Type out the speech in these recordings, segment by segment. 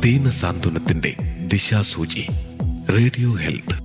ദീനസാന്ത്വനത്തിന്റെ ദിശാസൂചി radio health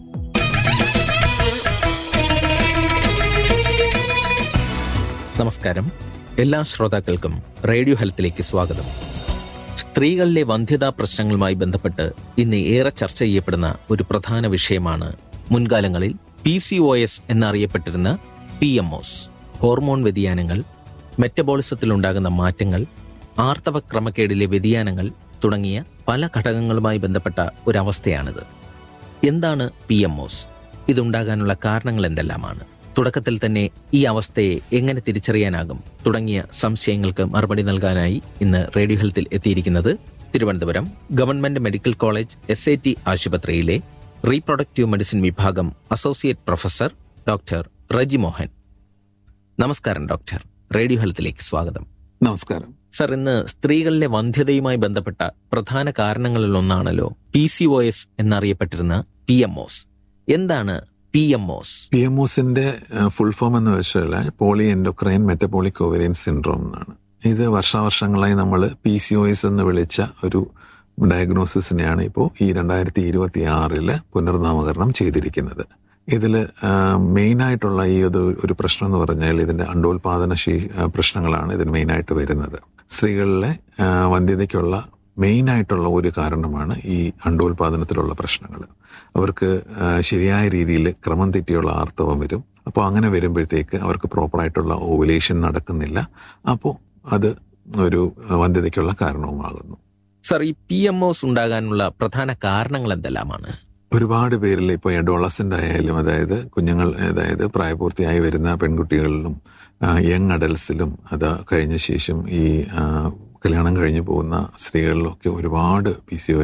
നമസ്കാരം എല്ലാ ശ്രോതാക്കൾക്കും റേഡിയോ ഹെൽത്തിലേക്ക് സ്വാഗതം സ്ത്രീകളിലെ വന്ധ്യതാ പ്രശ്നങ്ങളുമായി ബന്ധപ്പെട്ട് ഇന്ന് ഏറെ ചർച്ച ചെയ്യപ്പെടുന്ന ഒരു പ്രധാന വിഷയമാണ് മുൻകാലങ്ങളിൽ പി സി ഒ എസ് എന്നറിയപ്പെട്ടിരുന്ന പി എം ഒസ് ഹോർമോൺ വ്യതിയാനങ്ങൾ മെറ്റബോളിസത്തിലുണ്ടാകുന്ന മാറ്റങ്ങൾ ആർത്തവ ക്രമക്കേടിലെ വ്യതിയാനങ്ങൾ തുടങ്ങിയ പല ഘടകങ്ങളുമായി ബന്ധപ്പെട്ട ഒരവസ്ഥയാണിത് എന്താണ് പി എം ഒസ് ഇതുണ്ടാകാനുള്ള കാരണങ്ങൾ എന്തെല്ലാമാണ് തുടക്കത്തിൽ തന്നെ ഈ അവസ്ഥയെ എങ്ങനെ തിരിച്ചറിയാനാകും തുടങ്ങിയ സംശയങ്ങൾക്ക് മറുപടി നൽകാനായി ഇന്ന് റേഡിയോ ഹെൽത്തിൽ എത്തിയിരിക്കുന്നത് Thiruvananthapuram government medical college S I T ആശുപത്രിയിലെ റീപ്രൊഡക്റ്റീവ് മെഡിസിൻ വിഭാഗം associate professor doctor Reji Mohan നമസ്കാരം ഡോക്ടർ റേഡിയോ ഹെൽത്തിലേക്ക് സ്വാഗതം നമസ്കാരം സർ ഇന്ന് സ്ത്രീകളിലെ വന്ധ്യതയുമായി ബന്ധപ്പെട്ട പ്രധാന കാരണങ്ങളിൽ ഒന്നാണല്ലോ പി സി ഒ എസ് എന്നറിയപ്പെട്ടിരുന്ന പി എം ഒസ് എന്താണ് P M O S P M ഒസിന്റെ ഫുൾ ഫോം എന്ന് വെച്ചാൽ poly endocrine metabolic ovarian syndrome എന്നാണ് ഇത് വർഷാവർഷങ്ങളായി നമ്മൾ പി സി ഒ എസ് എന്ന് വിളിച്ച ഒരു ഡയഗ്നോസിസിനെയാണ് ഇപ്പോൾ ഈ രണ്ടായിരത്തി ഇരുപത്തി ആറില് പുനർനാമകരണം ചെയ്തിരിക്കുന്നത് ഇതിൽ മെയിനായിട്ടുള്ള ഈ ഒരു ഒരു പ്രശ്നം എന്ന് പറഞ്ഞാൽ ഇതിന്റെ അണ്ടോൽപാദന ശീ ആ, പ്രശ്നങ്ങളാണ് ഇതിന് മെയിനായിട്ട് വരുന്നത് സ്ത്രീകളിലെ ആ, വന്ധ്യതയ്ക്കുള്ള മെയിനായിട്ടുള്ള ഒരു കാരണമാണ് ഈ അണ്ടോൽപാദനത്തിലുള്ള പ്രശ്നങ്ങൾ അവർക്ക് ആ, ശരിയായ രീതിയിൽ ക്രമം തെറ്റിയുള്ള ആർത്തവം വരും അപ്പോൾ അങ്ങനെ വരുമ്പോഴത്തേക്ക് അവർക്ക് പ്രോപ്പറായിട്ടുള്ള ഓവുലേഷൻ നടക്കുന്നില്ല അപ്പോൾ അത് ഒരു വന്ധ്യതയ്ക്കുള്ള കാരണവുമാകുന്നു സർ ഈ പി എം ഒസ് ഉണ്ടാകാനുള്ള പ്രധാന കാരണങ്ങൾ എന്തെല്ലാമാണ് ഒരുപാട് പേരിൽ ഇപ്പോൾ അഡോളസൻ്റ് ആയാലും അതായത് കുഞ്ഞുങ്ങൾ അതായത് പ്രായപൂർത്തിയായി വരുന്ന പെൺകുട്ടികളിലും യങ് അഡൽസിലും അത് കഴിഞ്ഞ ശേഷം ഈ ആ, കല്യാണം കഴിഞ്ഞു പോകുന്ന സ്ത്രീകളിലൊക്കെ ഒരുപാട് പി സി